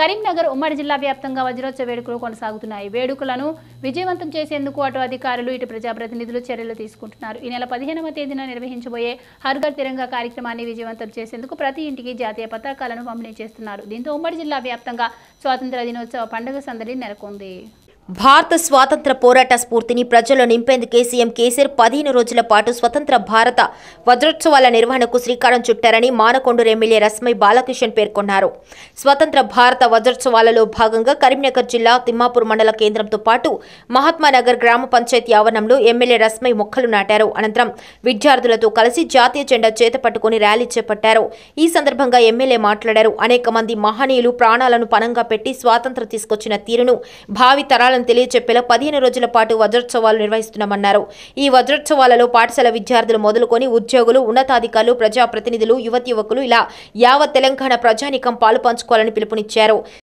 కరీంనగర్ ఉమ్మడి జిల్లా వ్యాప్తంగా వజ్రోత్సవ వేడుకలు కొనసాగుతున్నాయి వేడుకలను విజయవంతం చేసేందుకు అటు అధికారులు ఇటు ప్రజాప్రతినిధులు చర్యలు తీసుకుంటున్నారు ఈ నెల పదిహేనవ తేదీన నిర్వహించబోయే హర్ఘర్ తిరంగా కార్యక్రమాన్ని విజయవంతం చేసేందుకు ప్రతి ఇంటికి జాతీయ పతాకాలను పంపిణీ చేస్తున్నారు దీంతో ఉమ్మడి జిల్లా వ్యాప్తంగా స్వాతంత్ర దినోత్సవ పండుగ సందడి నెలకొంది భారత స్వాతంత్ర పోరాట స్ఫూర్తిని ప్రజల్లో నింపేందుకే సీఎం కేసీఆర్ పదిహేను రోజుల పాటు స్వతంత్ర భారత వజ్రోత్సవాల నిర్వహణకు శ్రీకారం చుట్టారని మానకొండూరు ఎమ్మెల్యే రస్మై బాలకిషన్ పేర్కొన్నారు స్వతంత్ర భారత వజ్రోత్సవాలలో భాగంగా కరీంనగర్ జిల్లా తిమ్మాపూర్ మండల కేంద్రంతో పాటు మహాత్మానగర్ గ్రామ పంచాయతీ ఆవరణంలో ఎమ్మెల్యే రస్మై మొక్కలు నాటారు అనంతరం విద్యార్థులతో కలిసి జాతీయ జెండా చేత పట్టుకుని ర్యాలీ చేపట్టారు ఈ సందర్భంగా ఎమ్మెల్యే మాట్లాడారు అనేక మంది మహనీయులు ప్రాణాలను పణంగా పెట్టి స్వాతంత్రం తీసుకొచ్చిన తీరును భావి తరాలను తెలియచెప్పేలా పదిహేను రోజుల పాటు వజ్రోత్సవాలు నిర్వహిస్తున్నామన్నారు ఈ వజ్రోత్సవాలలో పాఠశాల విద్యార్థులు మొదలుకొని ఉద్యోగులు ఉన్నతాధికారులు ప్రజాప్రతినిధులు యువతి యువకులు ఇలా యావత్ తెలంగాణ ప్రజానికం పాలు పంచుకోవాలని పిలుపునిచ్చారు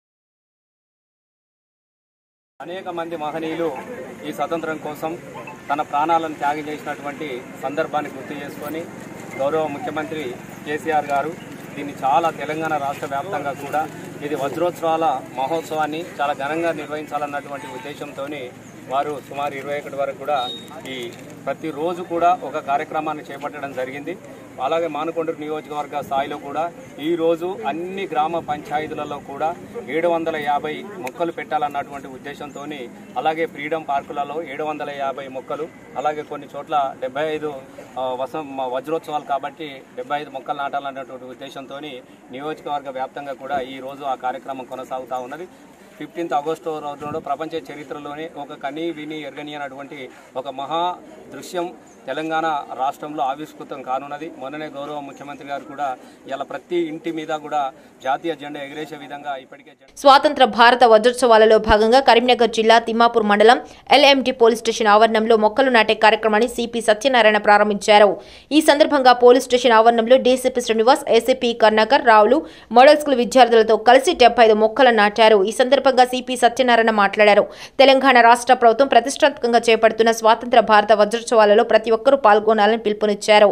అనేక మంది మహనీయులు ఈ స్వతంత్రం కోసం తన ప్రాణాలను త్యాగం చేసినటువంటి సందర్భాన్ని గుర్తు చేసుకొని గౌరవ ముఖ్యమంత్రి కేసీఆర్ గారు దీన్ని చాలా తెలంగాణ రాష్ట్ర వ్యాప్తంగా కూడా ఇది వజ్రోత్సవాల మహోత్సవాన్ని చాలా ఘనంగా నిర్వహించాలన్నటువంటి ఉద్దేశంతో వారు సుమారు ఇరవై ఒకటి వరకు కూడా ఈ ప్రతిరోజు కూడా ఒక కార్యక్రమాన్ని చేపట్టడం జరిగింది అలాగే మానకొండూరు నియోజకవర్గ స్థాయిలో కూడా ఈ రోజు అన్ని గ్రామ పంచాయతీలలో కూడా ఏడు వందల యాభై మొక్కలు పెట్టాలన్నటువంటి ఉద్దేశంతో అలాగే ఫ్రీడమ్ పార్కులలో ఏడు వందల యాభై మొక్కలు అలాగే కొన్ని చోట్ల డెబ్బై ఐదు వసం వజ్రోత్సవాలు కాబట్టి డెబ్బై ఐదు మొక్కలు నాటాలన్నటువంటి ఉద్దేశంతో నియోజకవర్గ వ్యాప్తంగా కూడా ఈ రోజు ఆ కార్యక్రమం కొనసాగుతూ ఉన్నది ఫిఫ్టీన్త్ ఆగస్టు రోజున ప్రపంచ చరిత్రలోనే ఒక కని విని ఎరగని అన్నటువంటి ఒక మహా దృశ్యం తెలంగాణ రాష్ట్రంలో ఆవిష్కృతం కానున్నది మొన్ననే గౌరవ ముఖ్యమంత్రి గారు కూడా ఇలా ప్రతి ఇంటి మీద కూడా జాతీయ జెండా ఎగిరేసే విధంగా ఇప్పటికే జెండా స్వాతంత్ర భారత వజ్రోత్సవాలలో భాగంగా కరీంనగర్ జిల్లా తిమ్మాపూర్ మండలం ఎల్ఎంటి పోలీస్ స్టేషన్ ఆవరణంలో మొక్కలు నాటే కార్యక్రమాన్ని సిపి సత్యనారాయణ ప్రారంభించారు ఈ సందర్భంగా పోలీస్ స్టేషన్ ఆవరణంలో డీసీపీ శ్రీనివాస్ ఏసీపీ కర్ణాకర్ రావులు మోడల్ స్కూల్ విద్యార్థులతో కలిసి డెబ్బై ఐదు మొక్కలు నాటారు ఈ సందర్భంగా సిపి సత్యనారాయణ మాట్లాడారు తెలంగాణ రాష్ట్ర ప్రభుత్వం ప్రతిష్టాత్మకంగా చేపడుతున్న స్వాతంత్ర భారత వజ్రోత్సవాలలో ప్రతి ఒక్కరూ పాల్గొనాలని పిలుపునిచ్చారు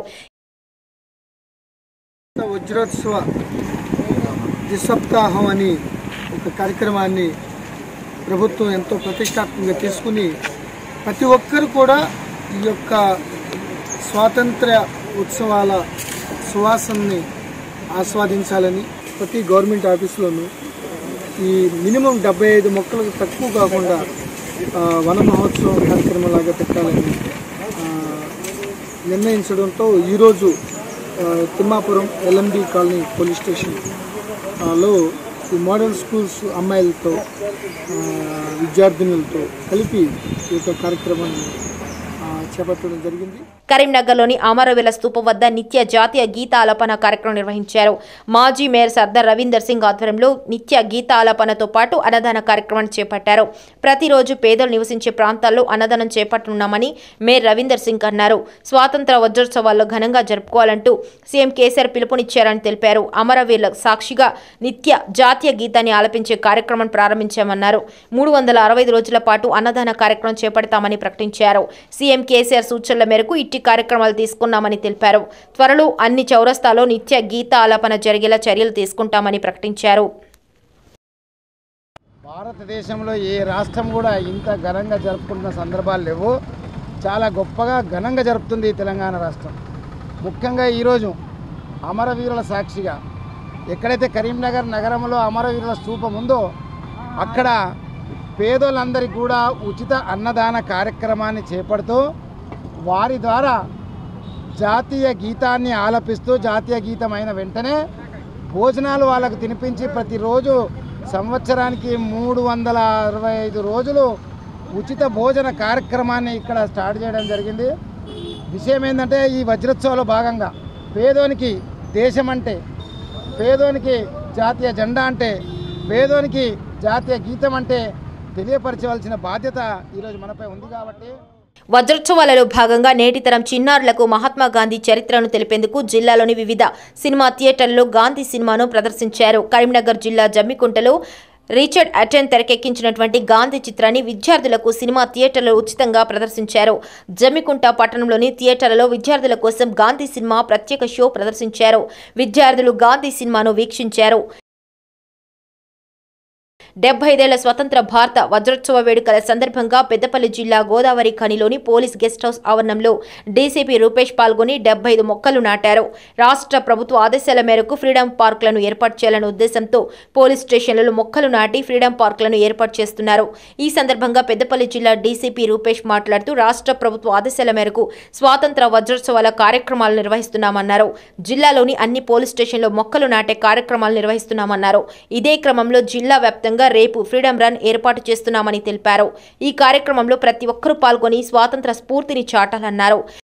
వజ్రోత్సవ ద్విసప్తాహం అని ఒక కార్యక్రమాన్ని ప్రభుత్వం ఎంతో ప్రతిష్టాత్మకంగా తీసుకుని ప్రతి ఒక్కరు కూడా ఈ యొక్క స్వాతంత్ర ఉత్సవాల సువాసనని ఆస్వాదించాలని ప్రతి గవర్నమెంట్ ఆఫీసులోనూ ఈ మినిమం డెబ్బై ఐదు మొక్కలకు తక్కువ కాకుండా ఆ, వన మహోత్సవం కార్యక్రమం లాగా పెట్టాలని ఆ, నిర్ణయించడంతో ఈరోజు ఆ, Thimmapuram LMD colony police station ఆ, లో ఈ మోడల్ స్కూల్స్ అమ్మాయిలతో ఆ, విద్యార్థినులతో కలిపి ఈ యొక్క కార్యక్రమాన్ని ఆ, చేపట్టడం జరిగింది కరీంనగర్లోని అమరవీల స్తూపం వద్ద నిత్య జాతీయ గీత ఆలపన కార్యక్రమం నిర్వహించారు మాజీ మేయర్ సర్దార్ రవీందర్ సింగ్ ఆధ్వర్యంలో నిత్య గీత ఆలపనతో పాటు అన్నదాన కార్యక్రమాన్ని చేపట్టారు ప్రతిరోజు పేదలు నివసించే ప్రాంతాల్లో అన్నదానం చేపట్టనున్నామని మేయర్ రవీందర్ సింగ్ అన్నారు స్వాతంత్ర వజ్రోత్సవాల్లో ఘనంగా జరుపుకోవాలంటూ సీఎం కేసీఆర్ పిలుపునిచ్చారని తెలిపారు అమరవీరుల సాక్షిగా నిత్య జాతీయ గీతాన్ని ఆలపించే కార్యక్రమం ప్రారంభించామన్నారు మూడు వందల అరవై రోజుల పాటు అన్నదాన కార్యక్రమం చేపడతామని ప్రకటించారు సీఎం కేసీఆర్ సూచనల మేరకు ఇట్టి కార్యక్రమాలు తీసుకున్నామని తెలిపారు త్వరలో అన్ని చౌరస్తాలో నిత్య గీత ఆలాపన జరిగేలా చర్యలు తీసుకుంటామని ప్రకటించారు భారతదేశంలో ఏ రాష్ట్రం కూడా ఇంత ఘనంగా జరుపుకుంటున్న సందర్భాలు లేవు చాలా గొప్పగా ఘనంగా జరుపుతుంది ఈ తెలంగాణ రాష్ట్రం ముఖ్యంగా ఈరోజు అమరవీరుల సాక్షిగా ఎక్కడైతే కరీంనగర్ నగరంలో అమరవీరుల స్తూపం ఉందో అక్కడ పేదోళ్ళందరికీ కూడా ఉచిత అన్నదాన కార్యక్రమాన్ని చేపడుతూ వారి ద్వారా జాతీయ గీతాన్ని ఆలపిస్తూ జాతీయ గీతం అయిన వెంటనే భోజనాలు వాళ్ళకు తినిపించి ప్రతిరోజు సంవత్సరానికి మూడు వందల అరవై ఐదు రోజులు ఉచిత భోజన కార్యక్రమాన్ని ఇక్కడ స్టార్ట్ చేయడం జరిగింది విషయం ఏంటంటే ఈ వజ్రోత్సవంలో భాగంగా పేదోనికి దేశం అంటే పేదోనికి జాతీయ జెండా అంటే పేదోనికి జాతీయ గీతం అంటే తెలియపరచవలసిన బాధ్యత ఈరోజు మనపై ఉంది కాబట్టి వజ్రోత్సవాలలో భాగంగా నేటి తరం చిన్నారులకు మహాత్మా గాంధీ చరిత్రను తెలిపేందుకు జిల్లాలోని వివిధ సినిమా థియేటర్లలో గాంధీ సినిమాను ప్రదర్శించారు కరీంనగర్ జిల్లా జమ్మికుంటలో రిచర్డ్ అటెన్ తెరకెక్కించినటువంటి గాంధీ చిత్రాన్ని విద్యార్థులకు సినిమా థియేటర్లో ఉచితంగా ప్రదర్శించారు జమ్మికుంట పట్టణంలోని థియేటర్లలో విద్యార్థుల కోసం గాంధీ సినిమా ప్రత్యేక షో ప్రదర్శించారు విద్యార్థులు గాంధీ సినిమాను వీక్షించారు డెబ్బై ఐదేళ్ల స్వతంత్ర భారత వజ్రోత్సవ వేడుకల సందర్భంగా పెద్దపల్లి జిల్లా గోదావరి ఖనిలోని పోలీస్ గెస్ట్ హౌస్ ఆవరణంలో డీసీపీ రూపేష్ పాల్గొని డెబ్బై ఐదు మొక్కలు నాటారు రాష్ట్ర ప్రభుత్వ ఆదేశాల మేరకు ఫ్రీడమ్ పార్కులను ఏర్పాటు చేయాలనే ఉద్దేశంతో పోలీస్ స్టేషన్లలో మొక్కలు నాటి ఫ్రీడమ్ పార్కులను ఏర్పాటు చేస్తున్నారు ఈ సందర్భంగా పెద్దపల్లి జిల్లా డీసీపీ రూపేష్ మాట్లాడుతూ రాష్ట్ర ప్రభుత్వ ఆదేశాల మేరకు స్వాతంత్ర వజ్రోత్సవాల కార్యక్రమాలు నిర్వహిస్తున్నామన్నారు జిల్లాలోని అన్ని పోలీస్ స్టేషన్లో మొక్కలు నాటే కార్యక్రమాలు నిర్వహిస్తున్నామన్నారు ఇదే క్రమంలో జిల్లా వ్యాప్తంగా రేపు ఫ్రీడమ్ రన్ ఏర్పాటు చేస్తున్నామని తెలిపారు ఈ కార్యక్రమంలో ప్రతి ఒక్కరూ పాల్గొని స్వాతంత్ర స్ఫూర్తిని చాటాలన్నారు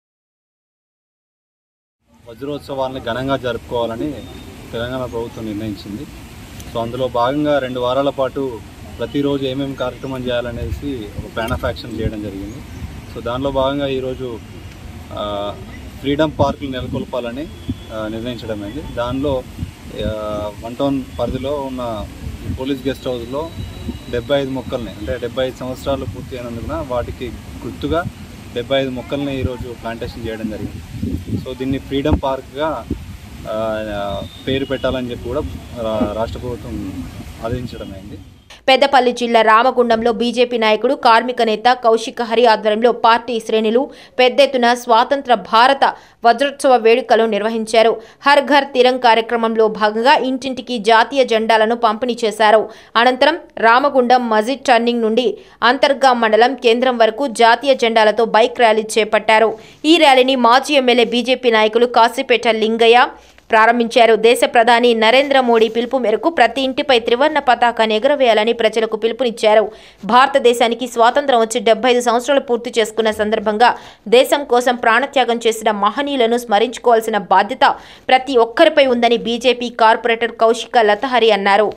వజ్రోత్సవాలను ఘనంగా జరుపుకోవాలని తెలంగాణ ప్రభుత్వం నిర్ణయించింది సో అందులో భాగంగా రెండు వారాల పాటు ప్రతిరోజు ఏమేమి కార్యక్రమం చేయాలనేసి ఒక ప్లాన్ ఆఫ్ యాక్షన్ చేయడం జరిగింది సో దానిలో భాగంగా ఈరోజు ఆ, ఫ్రీడమ్ పార్కులు నెలకొల్పాలని ఆ, నిర్ణయించడమైంది దానిలో ఆ, వన్ టౌన్ పరిధిలో ఉన్న ఈ పోలీస్ గెస్ట్ హౌస్లో డెబ్బై ఐదు మొక్కల్ని అంటే డెబ్బై ఐదు సంవత్సరాలు పూర్తి అయినందున వాటికి గుర్తుగా డెబ్బై ఐదు మొక్కల్ని ఈరోజు ప్లాంటేషన్ చేయడం జరిగింది సో దీన్ని ఫ్రీడమ్ పార్క్గా ఆ, పేరు పెట్టాలని చెప్పి కూడా రా- రాష్ట్ర ప్రభుత్వం ఆదేశించడం అయింది పెద్దపల్లి జిల్లా రామగుండంలో బీజేపీ నాయకుడు కార్మిక నేత కౌశిక హరి ఆధ్వర్యంలో పార్టీ శ్రేణులు పెద్ద ఎత్తున స్వాతంత్ర భారత వజ్రోత్సవ వేడుకలు నిర్వహించారు హర్ ఘర్ తిరంగ్ కార్యక్రమంలో భాగంగా ఇంటింటికి జాతీయ జెండాలను పంపిణీ చేశారు అనంతరం రామగుండం మజిద్ టర్నింగ్ నుండి అంతర్గా మండలం కేంద్రం వరకు జాతీయ జెండాలతో బైక్ ర్యాలీ చేపట్టారు ఈ ర్యాలీని మాజీ ఎమ్మెల్యే బీజేపీ నాయకులు కాశీపేట లింగయ్య ప్రారంభించారు దేశ ప్రధాని నరేంద్ర మోడీ పిలుపు మేరకు ప్రతి ఇంటిపై త్రివర్ణ పతాకాన్ని ఎగురవేయాలని ప్రజలకు పిలుపునిచ్చారు భారతదేశానికి స్వాతంత్రం వచ్చి డెబ్బై ఐదు సంవత్సరాలు పూర్తి చేసుకున్న సందర్భంగా దేశం కోసం ప్రాణత్యాగం చేసిన మహనీయులను స్మరించుకోవాల్సిన బాధ్యత ప్రతి ఒక్కరిపై ఉందని బీజేపీ కార్పొరేటర్ కౌశిక లతహరి అన్నారు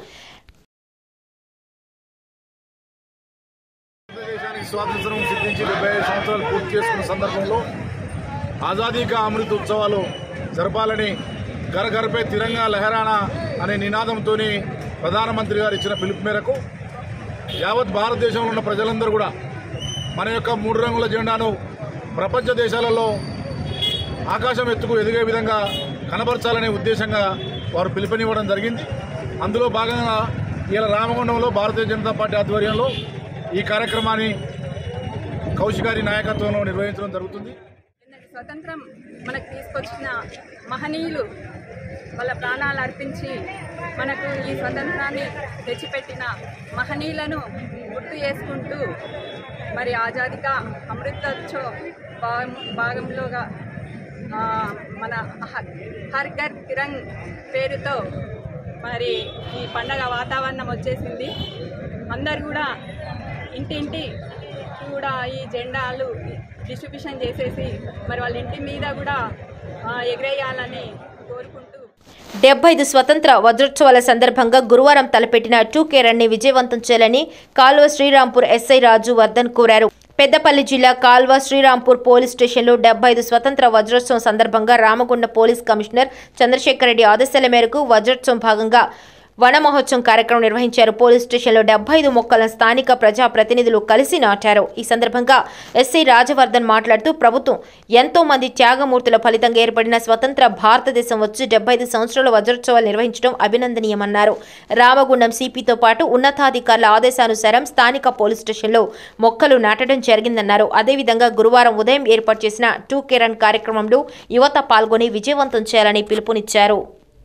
భారతదేశానికి స్వాతంత్రం సిద్ధించి డెబ్బై ఐదు సంవత్సరాలు పూర్తి చేసుకున్న సందర్భంలో ఆజాదీ కా అమృత్ ఉత్సవాలు జరపాలని ఘర ఘర్పై తిరంగా లహరానా అనే నినాదంతో ప్రధానమంత్రి గారు ఇచ్చిన పిలుపు మేరకు యావత్ భారతదేశంలో ఉన్న ప్రజలందరూ కూడా మన యొక్క మూడు రంగుల జెండాను ప్రపంచ దేశాలలో ఆకాశం ఎత్తుకు ఎదిగే విధంగా కనబరచాలనే ఉద్దేశంగా వారు పిలుపునివ్వడం జరిగింది అందులో భాగంగా ఇలా రామగుండంలో భారతీయ జనతా పార్టీ ఆధ్వర్యంలో ఈ కార్యక్రమాన్ని కౌశికారి నాయకత్వంలో నిర్వహించడం జరుగుతుంది నిన్నటి స్వతంత్రం మనకు తీసుకొచ్చిన మహనీయులు వాళ్ళ ప్రాణాలు అర్పించి మనకు ఈ స్వతంత్రాన్ని తెచ్చిపెట్టిన మహనీయులను గుర్తు చేసుకుంటూ మరి ఆజాదిగా అమృతోత్సవ్ భాగం భాగంలోగా ఆ, మన హ- హర్ ఘర్ తిరంగ్ పేరుతో మరి ఈ పండగ వాతావరణం వచ్చేసింది అందరు కూడా ఇంటింటి కూడా ఈ జెండాలు డిస్ట్రిబ్యూషన్ చేసేసి మరి వాళ్ళ ఇంటి మీద కూడా ఆ, ఎగరేయాలని కోరుకుంటూ డెబ్బై ఐదు స్వతంత్ర వజ్రోత్సవాల సందర్భంగా గురువారం తలపెట్టిన టూ కే రన్ని విజయవంతం చేయాలని కాల్వ శ్రీరాంపూర్ ఎస్ఐ రాజు వర్ధన్ కోరారు పెద్దపల్లి జిల్లా కాల్వ శ్రీరాంపూర్ పోలీస్ స్టేషన్లో డెబ్బై ఐదు స్వతంత్ర వజ్రోత్సవం సందర్భంగా రామగుండ పోలీస్ కమిషనర్ చంద్రశేఖర్ రెడ్డి ఆదేశాల మేరకు వజ్రోత్సవం భాగంగా వన మహోత్సవం కార్యక్రమం నిర్వహించారు పోలీస్ స్టేషన్లో డెబ్బై ఐదు మొక్కలను స్థానిక ప్రజా ప్రతినిధులు కలిసి నాటారు ఈ సందర్భంగా ఎస్ఐ రాజవర్ధన్ మాట్లాడుతూ ప్రభుత్వం ఎంతో మంది త్యాగమూర్తుల ఫలితంగా ఏర్పడిన స్వతంత్ర భారతదేశం వచ్చి డెబ్బై ఐదు సంవత్సరాల వజ్రోత్సవాలు నిర్వహించడం అభినందనీయమన్నారు రామగుండం సిపితో పాటు ఉన్నతాధికారుల ఆదేశానుసారం స్థానిక పోలీస్ స్టేషన్లో మొక్కలు నాటడం జరిగిందన్నారు అదేవిధంగా గురువారం ఉదయం ఏర్పాటు చేసిన టూ కిరణ్ కార్యక్రమంలో యువత పాల్గొని విజయవంతం చేయాలని పిలుపునిచ్చారు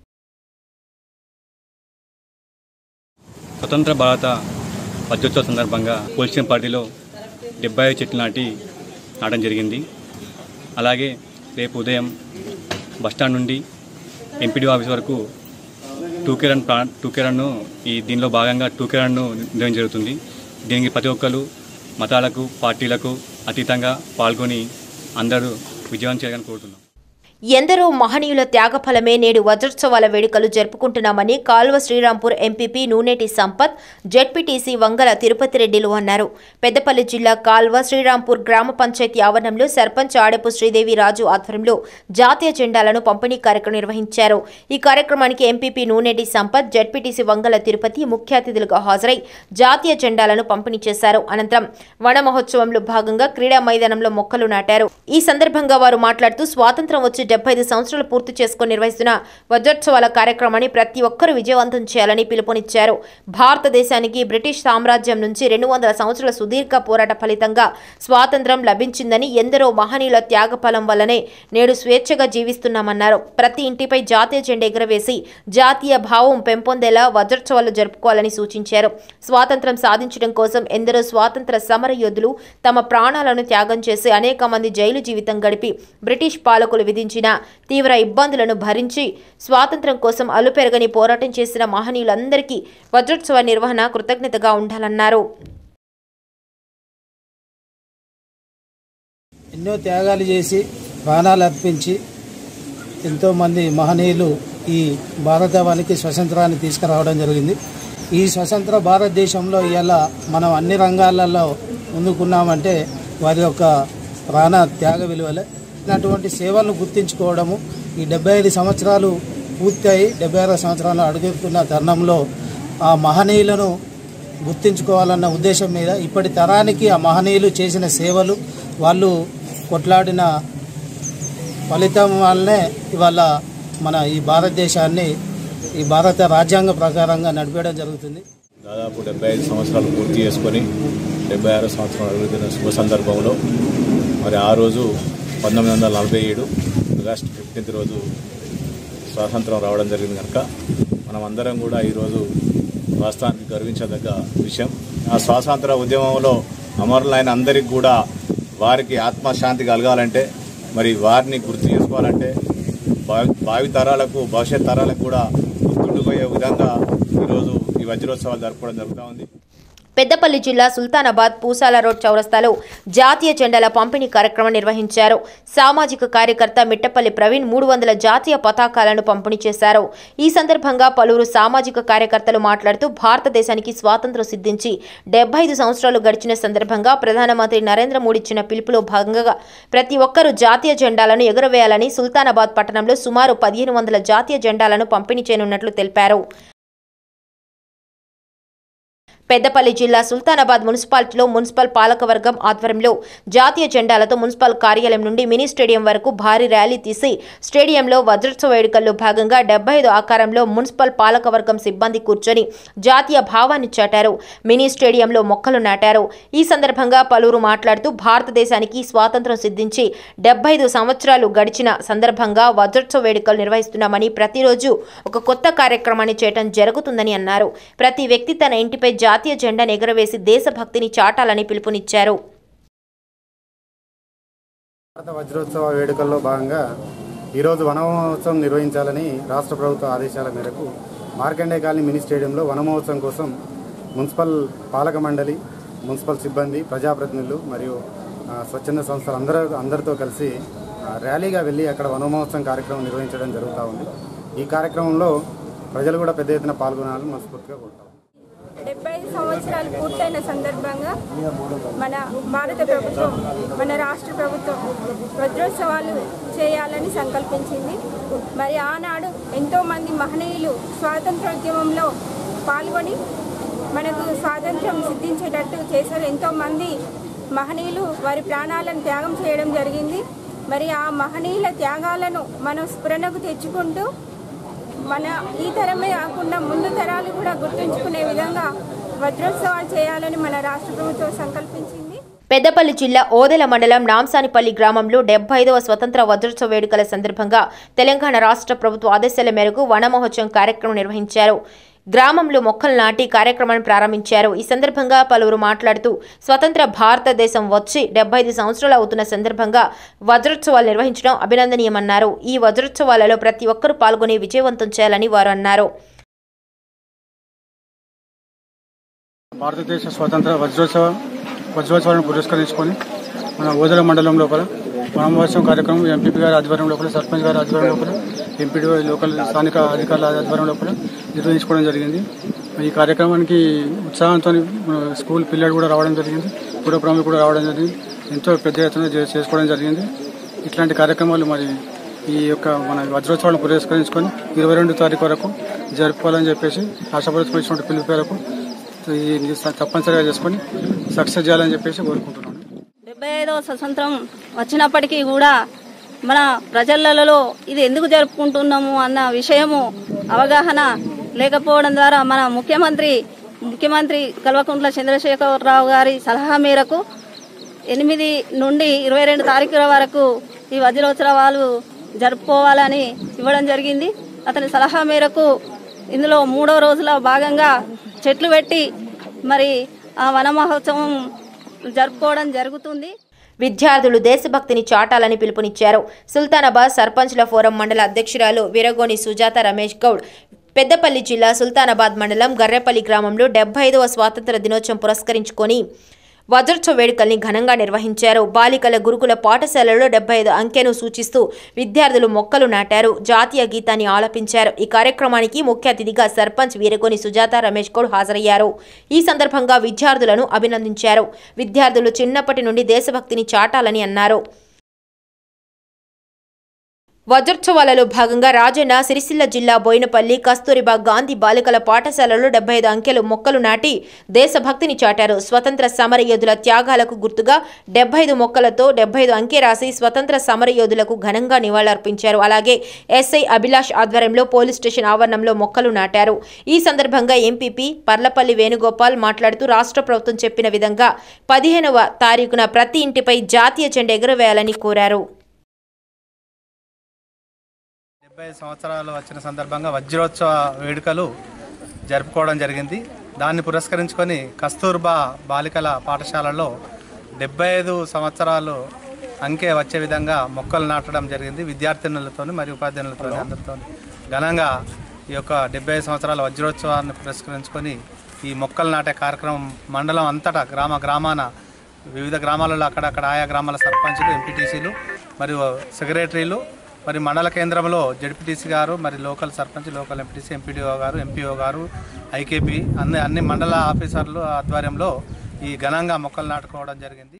స్వతంత్ర భారత వజ్రోత్సవ సందర్భంగా పోలీస్ పార్టీలో డెబ్బై ఐదు చెట్లు నాటి నాటడం జరిగింది అలాగే రేపు ఉదయం బస్టాండ్ నుండి ఎంపీడీ ఆఫీస్ వరకు టూకే రన్ ప్లా టూకే రన్ను ఈ దీనిలో భాగంగా టూకే రన్ను నిర్వహించడం జరుగుతుంది దీనికి ప్రతి ఒక్కరు మతాలకు పార్టీలకు అతీతంగా పాల్గొని అందరూ విజయవంతం చేయాలని కోరుతున్నాం ఎందరో మహనీయుల త్యాగఫలమే నేడు వజ్రోత్సవాల వేడుకలు జరుపుకుంటున్నామని కాల్వ శ్రీరాంపూర్ ఎంపీపీ నూనెటి సంపత్ జెడ్పీటీసీ వంగల తిరుపతి రెడ్డిలు అన్నారు పెద్దపల్లి జిల్లా కాల్వ శ్రీరాంపూర్ గ్రామ పంచాయతీ ఆవరణంలో సర్పంచ్ ఆడపు శ్రీదేవి రాజు ఆధ్వర్యంలో జాతీయ జెండాలను పంపిణీ కార్యక్రమం నిర్వహించారు ఈ కార్యక్రమానికి ఎంపీపీ నూనెటి సంపత్ జెడ్పీటీసీ వంగల తిరుపతి ముఖ్య అతిథులుగా హాజరై జాతీయ జెండాలను పంపిణీ చేశారు అనంతరం వన మహోత్సవంలో భాగంగా క్రీడా మైదానంలో మొక్కలు నాటారు ఈ సందర్భంగా వారు మాట్లాడుతూ స్వాతంత్రం వచ్చి డెబ్బై ఐదు సంవత్సరాలు పూర్తి చేసుకుని నిర్వహిస్తున్న వజ్రోత్సవాల కార్యక్రమాన్ని ప్రతి ఒక్కరూ విజయవంతం చేయాలని పిలుపునిచ్చారు భారతదేశానికి బ్రిటిష్ సామ్రాజ్యం నుంచి రెండు వందల సంవత్సరాల సుదీర్ఘ పోరాట ఫలితంగా స్వాతంత్రం లభించిందని ఎందరో మహనీయుల త్యాగఫలం వల్లనే నేడు స్వేచ్ఛగా జీవిస్తున్నామన్నారు ప్రతి ఇంటిపై జాతీయ జెండా ఎగురవేసి జాతీయ భావం పెంపొందేలా వజ్రోత్సవాలు జరుపుకోవాలని సూచించారు స్వాతంత్రం సాధించడం కోసం ఎందరో స్వాతంత్ర సమర యోధులు తమ ప్రాణాలను త్యాగం చేసి అనేక మంది జైలు జీవితం గడిపి బ్రిటిష్ పాలకులు విధించిన తీవ్ర ఇబ్బందులను భరించి స్వాతంత్రం కోసం అలుపెరగని పోరాటం చేసిన మహనీయులందరికీ వజ్రోత్సవ నిర్వహణ కృతజ్ఞతగా ఉండాలన్నారు ఎన్నో త్యాగాలు చేసి ప్రాణాలు అర్పించి ఎంతోమంది మహనీయులు ఈ భారతవానికి స్వతంత్రాన్ని తీసుకురావడం జరిగింది ఈ స్వతంత్ర భారతదేశంలో ఇలా మనం అన్ని రంగాలలో ముందుకున్నామంటే వారి యొక్క ప్రాణ త్యాగ విలువలే ఇలాంటి సేవలను గుర్తించుకోవడము ఈ డెబ్బై ఐదు సంవత్సరాలు పూర్తయి డెబ్బై ఆరో సంవత్సరాలు అడుగుతున్న తరుణంలో ఆ మహనీయులను గుర్తించుకోవాలన్న ఉద్దేశం మీద ఇప్పటి తరానికి ఆ మహనీయులు చేసిన సేవలు వాళ్ళు కొట్లాడిన ఫలితం వల్లనే ఇవాళ మన ఈ భారతదేశాన్ని ఈ భారత రాజ్యాంగ ప్రకారంగా నడిపేయడం జరుగుతుంది దాదాపు డెబ్బై ఐదు సంవత్సరాలు పూర్తి చేసుకొని డెబ్బై ఆరో సంవత్సరం అడుగుతున్న శుభ సందర్భంలో మరి ఆ రోజు పంతొమ్మిది వందల నలభై ఏడు ఆగస్టు ఫిఫ్టీన్త్ రోజు స్వాతంత్రం రావడం జరిగింది కనుక మనం అందరం కూడా ఈరోజు రాష్ట్రానికి గర్వించదగ్గ విషయం ఆ స్వాతంత్ర ఉద్యమంలో అమరులైన అందరికీ కూడా వారికి ఆత్మశాంతి కలగాలంటే మరి వారిని గుర్తు చేసుకోవాలంటే భావి భావి తరాలకు భవిష్యత్ తరాలకు కూడా గుర్తుండిపోయే విధంగా ఈరోజు ఈ వజ్రోత్సవాలు జరుపుకోవడం జరుగుతూ ఉంది పెద్దపల్లి జిల్లా సుల్తానాబాద్ పూసాల రోడ్ చౌరస్తాలో జాతీయ జెండాల పంపిణీ కార్యక్రమం నిర్వహించారు సామాజిక కార్యకర్త మిట్టపల్లి ప్రవీణ్ మూడు వందల జాతీయ పతాకాలను పంపిణీ చేశారు ఈ సందర్భంగా పలువురు సామాజిక కార్యకర్తలు మాట్లాడుతూ భారతదేశానికి స్వాతంత్రం సిద్ధించి డెబ్బై ఐదు సంవత్సరాలు గడిచిన సందర్భంగా ప్రధానమంత్రి నరేంద్ర మోడీ ఇచ్చిన పిలుపులో భాగంగా ప్రతి ఒక్కరూ జాతీయ జెండాలను ఎగురవేయాలని సుల్తానాబాద్ పట్టణంలో సుమారు పదిహేను వందల జాతీయ జెండాలను పంపిణీ చేయనున్నట్లు తెలిపారు పెద్దపల్లి జిల్లా సుల్తానాబాద్ మున్సిపాలిటీలో మున్సిపల్ పాలకవర్గం ఆధ్వర్యంలో జాతీయ జెండాలతో మున్సిపల్ కార్యాలయం నుండి మినీ స్టేడియం వరకు భారీ ర్యాలీ తీసి స్టేడియంలో వజ్రోత్సవ వేడుకల్లో భాగంగా డెబ్బై ఐదు ఆకారంలో మున్సిపల్ పాలకవర్గం సిబ్బంది కూర్చొని జాతీయ భావాన్ని చాటారు మినీ స్టేడియంలో మొక్కలు నాటారు ఈ సందర్భంగా పలువురు మాట్లాడుతూ భారతదేశానికి స్వాతంత్రం సిద్ధించి డెబ్బై ఐదు సంవత్సరాలు గడిచిన సందర్భంగా వజ్రోత్సవ వేడుకలు నిర్వహిస్తున్నామని ప్రతిరోజు ఒక కొత్త కార్యక్రమాన్ని చేయడం జరుగుతుందని అన్నారు ప్రతి వ్యక్తి తన ఇంటిపై జాతీయ జెండాను ఎగురవేసి దేశభక్తిని చాటాలని పిలుపునిచ్చారు భారత వజ్రోత్సవ వేడుకల్లో భాగంగా ఈరోజు వనమహోత్సవం నిర్వహించాలని రాష్ట్ర ప్రభుత్వ ఆదేశాల మేరకు మార్కండే కాలనీ మినీ స్టేడియంలో వనమహోత్సవం కోసం మున్సిపల్ పాలక మండలి మున్సిపల్ సిబ్బంది ప్రజాప్రతినిధులు మరియు ఆ, స్వచ్ఛంద సంస్థలు అందరూ అందరితో కలిసి ఆ, ర్యాలీగా వెళ్ళి అక్కడ వనమహోత్సవం కార్యక్రమం నిర్వహించడం జరుగుతూ ఉంది ఈ కార్యక్రమంలో ప్రజలు కూడా పెద్ద ఎత్తున పాల్గొనాలని మనస్ఫూర్తిగా కోరుతాం డెబ్బై ఐదు సంవత్సరాలు పూర్తయిన సందర్భంగా మన భారత ప్రభుత్వం మన రాష్ట్ర ప్రభుత్వం వజ్రోత్సవాలు చేయాలని సంకల్పించింది మరి ఆనాడు ఎంతోమంది మహనీయులు స్వాతంత్రోద్యమంలో పాల్గొని మనకు స్వాతంత్రం సిద్ధించేటట్టు చేశారు ఎంతోమంది మహనీయులు వారి ప్రాణాలను త్యాగం చేయడం జరిగింది మరి ఆ మహనీయుల త్యాగాలను మనం స్ఫురణకు తెచ్చుకుంటూ మన ఈ తరమే కాకుండా ముందు తరాలు కూడా గుర్తుంచుకునే విధంగా వజ్రోత్సవాలు చేయాలని మన రాష్ట్ర ప్రభుత్వం సంకల్పించింది పెద్దపల్లి జిల్లా ఓదెల మండలం నాంసానిపల్లి గ్రామంలో డెబ్బై ఐదవ స్వతంత్ర వజ్రోత్సవ వేడుకల సందర్భంగా తెలంగాణ రాష్ట్ర ప్రభుత్వ ఆదేశాల మేరకు వన మహోత్సవం కార్యక్రమం నిర్వహించారు గ్రామంలో మొక్కలు నాటి కార్యక్రమాన్ని ప్రారంభించారు ఈ సందర్భంగా పలువురు మాట్లాడుతూ స్వతంత్ర భారతదేశం వచ్చి డెబ్బై ఐదు సంవత్సరాలు అవుతున్న సందర్భంగా వజ్రోత్సవాలు నిర్వహించడం అభినందనీయమన్నారు ఈ వజ్రోత్సవాలలో ప్రతి ఒక్కరూ పాల్గొని విజయవంతం చేయాలని వారు అన్నారు భారతదేశ స్వాతంత్ర వజ్రోత్సవ వజ్రోత్సవాలను పురస్కరించుకొని మన ఓదల మండలం లోపల వనమహోత్సవం కార్యక్రమం ఎంపీపీ గారి ఆధ్వర్యం లోపల సర్పంచ్ గారి ఆధ్వర్యం లోపల ఎంపీడీ లోకల్ స్థానిక అధికారుల ఆధ్వర్యం లోపల నిర్వహించుకోవడం జరిగింది ఈ కార్యక్రమానికి ఉత్సాహంతో మన స్కూల్ పిల్లలు కూడా రావడం జరిగింది పూర్వ ప్రముఖులు కూడా రావడం జరిగింది ఎంతో పెద్ద ఎత్తున చే- చేసుకోవడం జరిగింది ఇట్లాంటి కార్యక్రమాలు మరి ఈ యొక్క మన వజ్రోత్సవాలను పురస్కరించుకొని ఇరవై రెండు తారీఖు వరకు జరుపుకోవాలని చెప్పేసి రాష్ట్రపతి ఇచ్చినటువంటి పిలుపు మేరకు ఈ తప్పనిసరిగా చేసుకొని సక్సెస్ చేయాలని చెప్పేసి కోరుకుంటున్నాను డెబ్బై ఐదవ స్వతంత్రం వచ్చినప్పటికీ కూడా మన ప్రజలలో ఇది ఎందుకు జరుపుకుంటున్నాము అన్న విషయము అవగాహన లేకపోవడం ద్వారా మన ముఖ్యమంత్రి ముఖ్యమంత్రి కల్వకుంట్ల చంద్రశేఖరరావు గారి సలహా మేరకు ఎనిమిది నుండి ఇరవై రెండు తారీఖుల వరకు ఈ వజ్రోత్సవాలు జరుపుకోవాలని ఇవ్వడం జరిగింది అతని సలహా మేరకు ఇందులో మూడో రోజుల భాగంగా చెట్లు పెట్టి మరి ఆ వన మహోత్సవం జరుపుకోవడం జరుగుతుంది విద్యార్థులు దేశభక్తిని చాటాలని పిలుపునిచ్చారు సుల్తానాబాద్ సర్పంచ్ల ఫోరం మండల అధ్యక్షురాలు వీరగోని సుజాత రమేష్ గౌడ్ పెద్దపల్లి జిల్లా సుల్తానాబాద్ మండలం గర్రెపల్లి గ్రామంలో డెబ్బై ఐదవ స్వాతంత్ర దినోత్సవం పురస్కరించుకొని వజ్రోత్సవ వేడుకల్ని ఘనంగా నిర్వహించారు బాలికల గురుకుల పాఠశాలలో డెబ్బై ఐదు అంకెను సూచిస్తూ విద్యార్థులు మొక్కలు నాటారు జాతీయ గీతాన్ని ఆలపించారు ఈ కార్యక్రమానికి ముఖ్య అతిథిగా సర్పంచ్ వీరగోని సుజాత రమేష్ గౌడ్ హాజరయ్యారు ఈ సందర్భంగా విద్యార్థులను అభినందించారు విద్యార్థులు చిన్నప్పటి నుండి దేశభక్తిని చాటాలని అన్నారు వజ్రోత్సవాలలో భాగంగా రాజన్న సిరిసిల్ల జిల్లా బోయినపల్లి కస్తూరిబా గాంధీ బాలికల పాఠశాలలో డెబ్బై ఐదు అంకెలు మొక్కలు నాటి దేశభక్తిని చాటారు స్వతంత్ర సమరయోధుల త్యాగాలకు గుర్తుగా డెబ్బై ఐదు మొక్కలతో డెబ్బై ఐదు అంకె రాసి స్వతంత్ర సమరయోధులకు ఘనంగా నివాళులర్పించారు అలాగే ఎస్ఐ అభిలాష్ ఆధ్వర్యంలో పోలీస్ స్టేషన్ ఆవరణంలో మొక్కలు నాటారు ఈ సందర్భంగా ఎంపీపీ పర్లపల్లి వేణుగోపాల్ మాట్లాడుతూ రాష్ట్ర ప్రభుత్వం చెప్పిన విధంగా పదిహేనవ తారీఖున ప్రతి ఇంటిపై జాతీయ జెండా ఎగురవేయాలని కోరారు డెబ్బై సంవత్సరాలు వచ్చిన సందర్భంగా వజ్రోత్సవ వేడుకలు జరుపుకోవడం జరిగింది దాన్ని పురస్కరించుకొని కస్తూర్బా బాలికల పాఠశాలలో డెబ్బై ఐదు సంవత్సరాలు అంకె వచ్చే విధంగా మొక్కలు నాటడం జరిగింది విద్యార్థినులతో మరియు ఉపాధ్యాయులతో అందరితో ఘనంగా ఈ యొక్క డెబ్బై ఐదు సంవత్సరాల వజ్రోత్సవాన్ని పురస్కరించుకొని ఈ మొక్కలు నాటే కార్యక్రమం మండలం అంతటా గ్రామ గ్రామాన వివిధ గ్రామాలలో అక్కడక్కడ ఆయా గ్రామాల సర్పంచులు ఎంపీటీసీలు మరియు సెక్రటరీలు మరి మండల కేంద్రంలో జడ్పీటీసీ గారు మరి local sarpanch local MPTC MPDO గారు ఎంపీఓ గారు ఐకేపీ అన్ని అన్ని మండల ఆఫీసర్లు ఆధ్వర్యంలో ఈ ఘనంగా మొక్కలు నాటుకోవడం జరిగింది